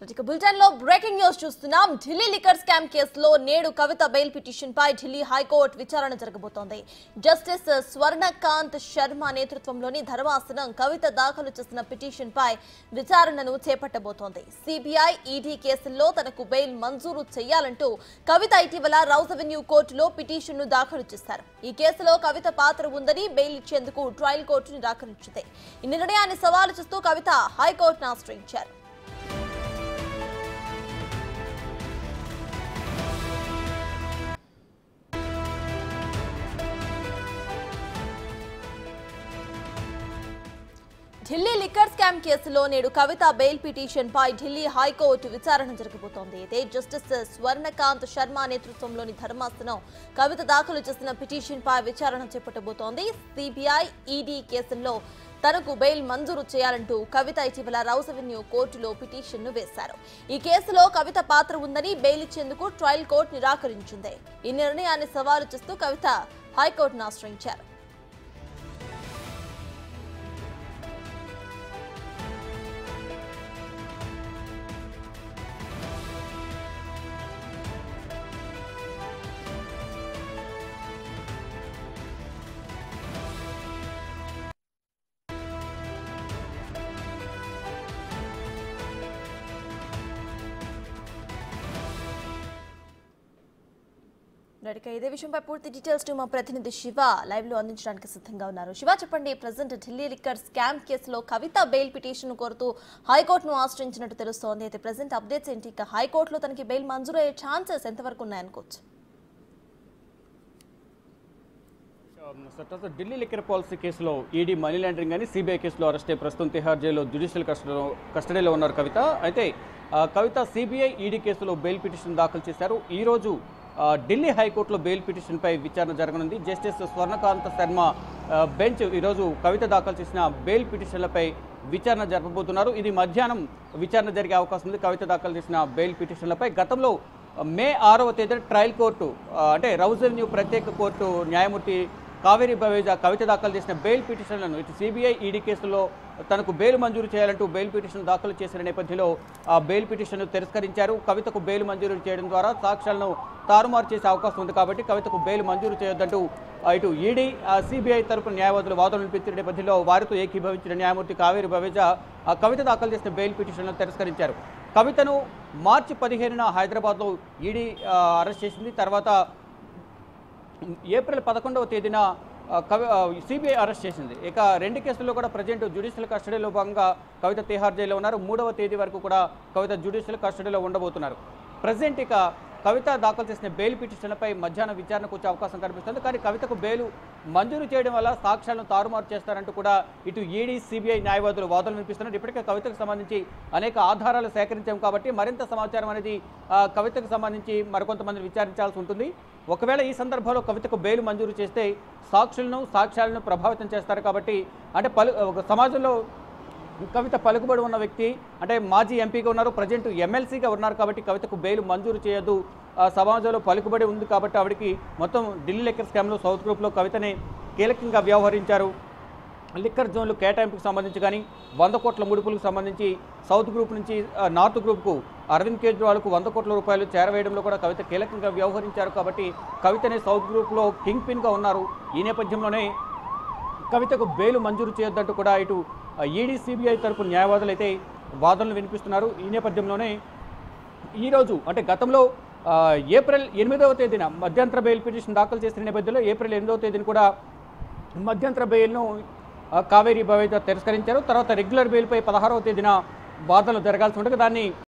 ఇక బులెటిన్ లో breaking news చూస్తున్నాం ఢిల్లీ లిక్కర్ స్కామ్ కేసులో నేడు కవిత బెయిల్ పిటిషన్ పై ఢిల్లీ హైకోర్టు విచారణ జరగబోతోంది జస్టిస్ స్వర్ణకాంత్ శర్మ నేతృత్వంలోని ధర్మాసనం కవిత దాఖలు చేసిన పిటిషన్ పై విచారణను చేపట్టబోతోంది సిబిఐ ఈడీ కేసుల్లో తనకు బెయిల్ మంజూరు చేయాలంటూ కవిత ఇటీవల రౌస్ అవెన్యూ కోర్టులో పిటిషన్ ను దాఖలు చేశారు ఈ కేసులో కవిత పాత్ర ఉందని బెయిల్ ఇచ్చేందుకు ట్రయల్ కోర్టు నిరాకరించింది ఈ నిర్ణయాన్ని సవాలు చేస్తూ కవిత హైకోర్టును ఆశ్రయించారు ఢిల్లీ లిక్కర్ స్కామ్ కేసులో నేడు కవిత బెయిల్ పిటిషన్ పై ఢిల్లీ హైకోర్టు విచారణ జరగబోతోంది అయితే జస్టిస్ స్వర్ణకాంత్ శర్మ నేతృత్వంలోని ధర్మాసనం కవిత దాఖలు చేసిన పిటిషన్ పై విచారణ చేపట్టబోతోంది సిబిఐ ఈడీ కేసుల్లో తనకు బెయిల్ మంజూరు చేయాలంటూ కవిత ఇటీవల రౌస్ అవెన్యూ కోర్టులో పిటిషన్ ను వేశారు ఈ కేసులో కవిత పాత్ర ఉందని బెయిల్ ఇచ్చేందుకు ట్రయల్ కోర్టు నిరాకరించింది ఈ నిర్ణయాన్ని సవాలు చేస్తూ కవిత హైకోర్టును ఆశ్రయించారు రైట్ ఇదే విషయంపై పూర్తి డీటెయిల్స్ టు మా ప్రతినిధి శివ లైవ్ లో అందించడానికి సిద్ధంగా ఉన్నారు శివ చెప్పండి ప్రజెంట్ ఢిల్లీ లిక్కర్ స్కామ్ కేసులో కవిత బెయిల్ పిటిషన్ కోరుతూ హైకోర్టును ఆశ్రయించినట్టు తెలుస్తోంది అయితే ప్రజెంట్ అప్డేట్స్ ఏంటి ఇక హైకోర్టులో తనకి బెయిల్ మంజూరు అయ్యే ఛాన్సెస్ ఎంతవరకు ఉన్నాయనుకోవచ్చు సార్ తర్వాత ఢిల్లీ లిక్కర్ పాలసీ కేసులో ఈడీ మనీ లాండరింగ్ అని సిబిఐ కేసులో అరెస్ట్ అయ్యి ప్రస్తుతం తిహార్ జైల్లో జ్యుడిషియల్ కస్టడీలో కస్టడీలో ఉన్నారు కవిత అయితే ఆ, కవిత సిబిఐ ఈడీ కేసులో బెయిల్ పిటిషన్ దాఖలు చేశారు ఈ రోజు ఆ, ఢిల్లీ హైకోర్టులో బెయిల్ పిటిషన్పై విచారణ జరగనుంది జస్టిస్ స్వర్ణకాంత శర్మ ఆ, బెంచ్ ఈరోజు కవిత దాఖలు చేసిన బెయిల్ పిటిషన్లపై విచారణ జరపబోతున్నారు ఇది మధ్యాహ్నం విచారణ జరిగే అవకాశం ఉంది కవిత దాఖలు చేసిన బెయిల్ పిటిషన్లపై గతంలో మే ఆరవ తేదీన ట్రయల్ కోర్టు ఆ, అంటే రౌజ్ రెవెన్యూ ప్రత్యేక కోర్టు న్యాయమూర్తి కావేరీ బవేజా కవిత దాఖలు చేసిన బెయిల్ పిటిషన్లను ఇటు సిబిఐ ఈడీ కేసులో తనకు బెయిల్ మంజూరు చేయాలంటూ బెయిల్ పిటిషన్ దాఖలు చేసిన నేపథ్యంలో ఆ బెయిల్ పిటిషన్ను తిరస్కరించారు కవితకు బెయిల్ మంజూరు చేయడం ద్వారా సాక్ష్యాలను తారుమారు చేసే అవకాశం ఉంది కాబట్టి కవితకు బెయిల్ మంజూరు చేయొద్దంటూ ఆ, ఇటు ఈడీ సిబిఐ తరపున న్యాయవాదులు వాదనలు వినిపించిన నేపథ్యంలో వారితో ఏకీభవించిన న్యాయమూర్తి కావేరి బవేజా ఆ కవిత దాఖలు చేసిన బెయిల్ పిటిషన్ను తిరస్కరించారు కవితను మార్చి పదిహేనున హైదరాబాద్లో ఈడీ ఆ, అరెస్ట్ చేసింది తర్వాత ఏప్రిల్ పదకొండవ తేదీన ఆ, కవి సిబిఐ అరెస్ట్ చేసింది ఇక రెండు కేసుల్లో కూడా ప్రజెంట్ జ్యుడిషియల్ కస్టడీలో భాగంగా కవిత తిహార్ జైల్లో ఉన్నారు మూడవ తేదీ వరకు కూడా కవిత జ్యుడిషియల్ కస్టడీలో ఉండబోతున్నారు ప్రజెంట్ ఇక కవిత దాఖలు చేసిన బెయిల్ పిటిషన్లపై మధ్యాహ్నం విచారణకు వచ్చే అవకాశం కనిపిస్తుంది కానీ కవితకు బెయిల్ మంజూరు చేయడం వల్ల సాక్ష్యాలను తారుమారు చేస్తారంటూ కూడా ఇటు ఈడీ సిబిఐ న్యాయవాదులు వాదనలు వినిపిస్తున్నారు ఇప్పటికే కవితకు సంబంధించి అనేక ఆధారాలు సేకరించాం కాబట్టి మరింత సమాచారం అనేది ఆ, కవితకు సంబంధించి మరికొంతమందిని విచారించాల్సి ఉంటుంది ఒకవేళ ఈ సందర్భంలో కవితకు బెయిల్ మంజూరు చేస్తే సాక్షులను సాక్ష్యాలను ప్రభావితం చేస్తారు కాబట్టి అంటే పలు ఒక సమాజంలో కవిత పలుకుబడి ఉన్న వ్యక్తి అంటే మాజీ ఎంపీగా ఉన్నారు ప్రజెంట్ ఎమ్మెల్సీగా ఉన్నారు కాబట్టి కవితకు బెయిల్ మంజూరు చేయొద్దు ఆ సమాజంలో పలుకుబడి ఉంది కాబట్టి ఆవిడకి మొత్తం ఢిల్లీ లెక్కర్ స్కామ్లో సౌత్ గ్రూప్లో కవితని కీలకంగా వ్యవహరించారు లిక్కర్ జోన్లు కేటాయింపుకు సంబంధించి కానీ వంద కోట్ల ముడుపులకు సంబంధించి సౌత్ గ్రూప్ నుంచి ఆ, నార్త్ గ్రూప్కు అరవింద్ కేజ్రీవాల్కు వంద కోట్ల రూపాయలు చేరవేయడంలో కూడా కవిత కీలకంగా వ్యవహరించారు కాబట్టి కవితని సౌత్ గ్రూప్లో కింగ్ పిన్గా ఉన్నారు ఈ నేపథ్యంలోనే కవితకు బెయిల్ మంజూరు చేయొద్దంటూ కూడా ఇటు ఈడీ సిబిఐ తరపు న్యాయవాదులు అయితే వాదనలు వినిపిస్తున్నారు ఈ నేపథ్యంలోనే ఈరోజు అంటే గతంలో ఆ, ఏప్రిల్ ఎనిమిదవ తేదీన మధ్యంతర బెయిల్ పిటిషన్ దాఖలు చేసిన నేపథ్యంలో ఏప్రిల్ ఎనిమిదవ తేదీన కూడా మధ్యంతర బెయిల్ను ఆ, కావేరీ బవేజా తిరస్కరించారు తర్వాత రెగ్యులర్ బెయిల్పై పదహారవ తేదీన వాదనలు జరగాల్సి ఉంటుంది దాన్ని